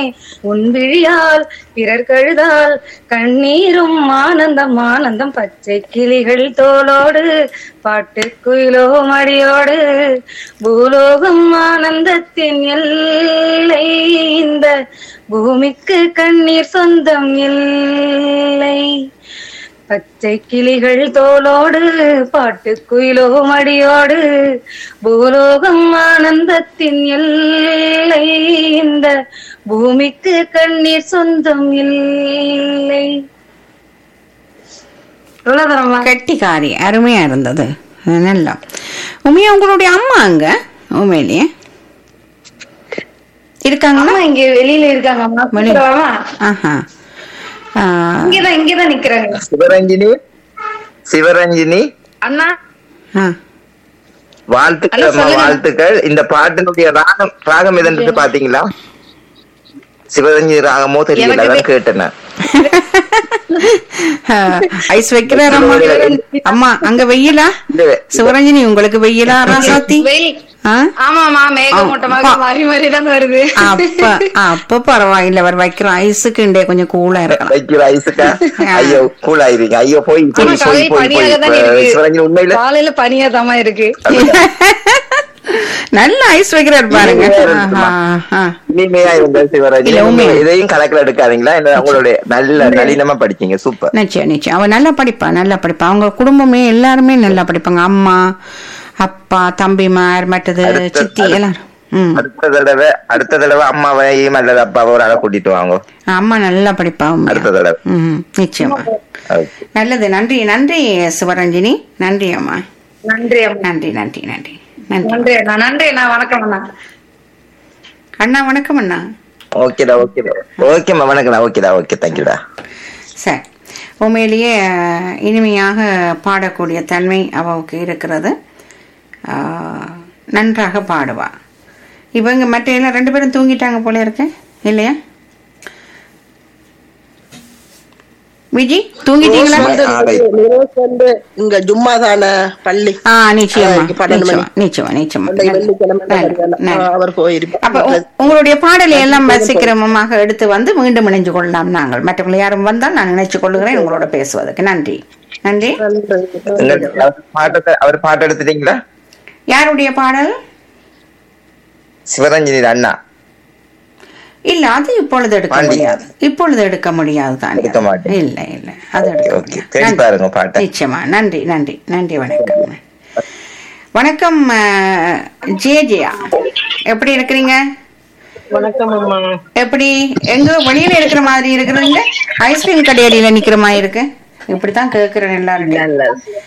உன் விழியால் பிறர் கழுதால் கண்ணீரும் ஆனந்தம் ஆனந்தம் பச்சை கிளிகள் தோளோடு பாட்டு குயிலோ மடியோடு பூலோகம் ஆனந்தத்தின் எல்லை இந்த பூமிக்கு கண்ணீர் சொந்தம் இல்லை பச்சை கிளிகள் தோளோடு பாட்டு குயிலோ மடியோடு பூலோகம் ஆனந்தத்தின் எல்லை இந்த பூமிக்கு கண்ணீர் சொந்தம் இல்லை இவ்வளவுதானம்மா? கெட்டிக்காரி அருமையா இருந்தது நல்லா உண்மையா உங்களுடைய அம்மா அங்க உண்மையிலேயே இருக்காங்களா அம்மா இங்க வெளியில இருக்காங்க அம்மா வெளிய. கூப்பிடவாமா? ஆஹா ஆ, இங்கதான் இங்கதான் நிக்கிறாங்க சிவரஞ்சினி சிவரஞ்சினி அண்ணா ஆ. வாழ்த்துக்கள் ஹலோ, அம்மா, சொல்லுங்க. வாழ்த்துக்கள் இந்த பாட்டினுடைய ராகம் ராகம் எதுன்னு பாத்தீங்களா சிவரஞ்சினி ராகமோ தெரியல எனக்கு அதான் கேட்டேன் நான். ஆ, ஐஸ் வைக்கிறார் அம்மா அம்மா அங்க வெயிலா இல்ல, சிவரஞ்சனி உங்களுக்கு வெயிலா ராசாத்தி வெயில் ஆ? ஆமாமா மேகமூட்டமாக ஆ. மாறி மாறி தான் வருது அப்ப அப்ப பரவாயில்ல அவர் வைக்கிற ஐஸுக்கு இண்டே கொஞ்சம் கூலா இருக்கலாம் வைக்கிற ஐஸுக்கா ஐயோ கூல் ஆயிருங்க ஐயோ போய் ஆமா போய் போய் காலை போய் பனியாக தான் போய் இருக்கு சிவரஞ்சினி உண்மையில காலையில பனியாதாமா இருக்கு நல்ல ஐஸ் வைக்கிறார் பாருங்க இனிமையா இருக்குமா? ஆஹா, ஆ. இனிமையா இருந்த சிவரஞ்சினி இல்ல, உண்மையா. நீங்க இதையும் கணக்குல எடுக்காதீங்களா என்ன உங்களுடைய நல்ல நளினமா படிச்சீங்க சூப்பர் நிச்சயம் நிச்சயம் அவ நல்லா படிப்பா நல்லா படிப்பா அவங்க குடும்பமே எல்லாருமே நல்லா படிப்பாங்க அம்மா அப்பா தம்பிமார் மற்றது அடுத்த- சித்தி அடுத்த- எல்லாரும் ம் அடுத்த தடவை அடுத்த தடவை அம்மாவையும் அல்லது அப்பாவை ஒரு ஆளை கூட்டிட்டு வாங்க அம்மா நல்லா படிப்பா உண்மையா. அடுத்த தடவை ம் நிச்சயமா Okay. நல்லது நன்றி நன்றி சிவரஞ்சினி நன்றி அம்மா நன்றி அம்மா நன்றி நன்றி நன்றி நன்றி நன்றி அண்ணா நன்றி அண்ணா வணக்கம் அண்ணா அண்ணா வணக்கம் அண்ணா ஓகேடா ஓகேடா ஓகேம்மா வணக்கம்டா ஓகேடா ஓகே தேங்க்யூடா சரி உண்மையிலேயே அஹ், இனிமையாக பாடக்கூடிய தன்மை அவளுக்கு இருக்கிறது ஆஹ், நன்றாக பாடுவா இவங்க மற்ற எல்லாம் ரெண்டு பேரும் தூங்கிட்டாங்க போல இருக்கு இல்லையா விஜி தூங்கிட்டீங்களா ஆ, right. நிரோஸ் வந்து இங்க ஜும்மா தானே பள்ளி ஆ நிச்சயமா ஆ, பன்னெண்டு நிச்சயமா நிச்சயமா நிச்சயமா அன்றைக்கு வெள்ளிக்கிழமை தான் நன்றி, வருவாங்க. நன்றி. ஆ, அவர் போயிருப்பார் அப்ப உ- உங்களுடைய பாடலை எல்லாம் வசிக்கிரமமாக எடுத்து வந்து மீண்டும் இணைஞ்சு கொள்ளலாம் நாங்கள் மற்றவர்கள் யாரும் வந்தால் நான் நினைச்சு கொள்ளுகிறேன் உங்களோட பேசுவதற்கு நன்றி நன்றி உங்க- அவர் பாட்டத்தை அவர் பாட்டு எடுத்துட்டீங்களா யாருடைய பாடல் சிவரஞ்சினி அண்ணா இல்ல அது இப்பொழுது எடுக்க பாண்டி. முடியாது இப்பொழுது எடுக்க முடியாது தான் எடுக்க மாட்டேன். இல்ல இல்ல அது எடுக்க ஓகே முடியாது. தேடி நன்றி. பாருங்க பாட்டை நிச்சயமா நன்றி நன்றி நன்றி வணக்கம் வணக்கம் அஹ், ஜே ஜெயா எப்படி இருக்கிறீங்க வணக்கம் அம்மா எப்படி எங்க வெளியில இருக்கிற மாதிரி இருக்கிறீங்க ஐஸ்கிரீம் கடையடியில நிக்கிற மாதிரி இருக்கு இப்படித்தான் கேக்குறேன் எல்லாரும் இல்ல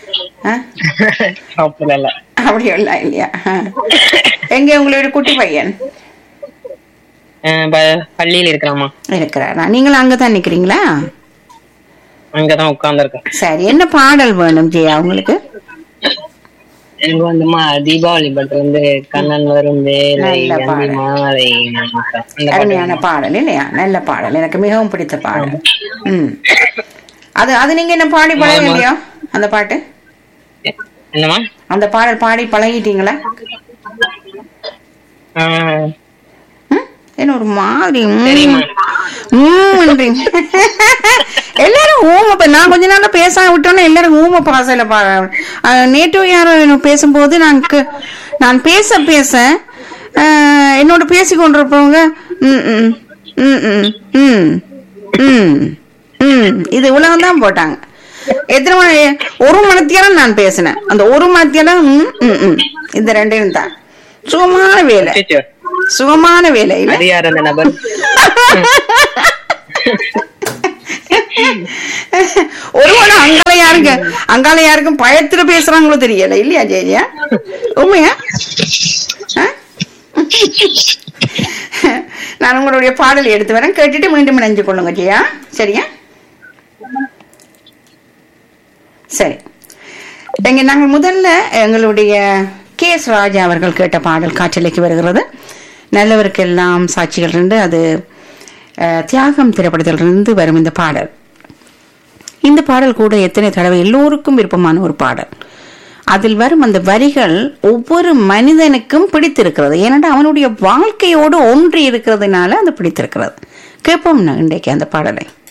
இல்ல அப்படி எல்லாம் இல்லையா ஆ. எங்க உங்களுடைய குட்டி பையன் அஹ் ப- பள்ளியில இருக்கிறாமா இருக்கிறாரா நீங்களும் அங்கதான் நிக்கிறீங்களா அங்கதான் உட்கார்ந்துருக்கேன் சரி என்ன பாடல் வேணும் ஜெயா உங்களுக்கு எனக்கு வந்துமா தீபாவளி படத்துல வந்து கண்ணன் வரும் வேலை நல்ல அந்தி பாடல். மாலை நமக்கு. அந்த அருமையான பாட்டு பாடல் இல்லையா நல்ல பாடல் எனக்கு மிகவும் பிடித்த பாடல் ம் அது அது நீங்க என்ன பாடி பழக இல்லையா அந்த பாட்டு என்னமா அந்த பாடல் பாடி பழகிட்டீங்களா ஆஹ் ம்? என்ன ஒரு மாதிரி ம். தெரியுமா? ம்ன்றீங்க. எல்லாரும் ஊம ப- நான் கொஞ்ச நாளா பேசாம விட்டோன்னா எல்லாரும் ஊம பாசையில பா அஹ், நேற்று யாரும் என்ன பேசும்போது நான் க- நான் பேச பேச அஹ், என்னோட பேசி கொண்டிருப்பவங்க ம் ம் ம் ம் ம் ம் ம் இது உலகம் தான் போட்டாங்க எத்தனை மணி ஒரு மணித்தியாலம் நான் பேசினேன் அந்த ஒரு மணித்தியாலம் ம் ம் ம் இந்த ரெண்டையும் தான் சுகமான வேலை அச்சச்சோ. சுகமான வேலை இல்ல? அது யார் அந்த நபர் ஒருவேளை அங்கால யாருங்க அங்கால யாருக்கும் பயத்துல பேசுறாங்களோ தெரியல இல்லையா ஜெயா உண்மையா ஆ? நான் உங்களுடைய பாடல் எடுத்து வரேன் கேட்டுட்டு மீண்டும் இணைஞ்சு கொள்ளுங்க ஜெயா சரியா சரி எங்க நாங்கள் முதல்ல எங்களுடைய கே எஸ் ராஜா அவர்கள் கேட்ட பாடல் காற்றலைக்கு வருகிறது நல்லவருக்கெல்லாம் சாட்சிகள் இருந்து அது அஹ், தியாகம் திரைப்படத்திலிருந்து வரும் இந்த பாடல் இந்த பாடல் கூட எத்தனை தடவை எல்லோருக்கும் விருப்பமான ஒரு பாடல் அதில் வரும் அந்த வரிகள் ஒவ்வொரு மனிதனுக்கும் பிடித்திருக்கிறது ஏனென்றால் அவனுடைய வாழ்க்கையோடு ஒன்றி இருக்கிறதுனால அது பிடித்திருக்கிறது கேட்போம் நான் இன்றைக்கு அந்த பாடலை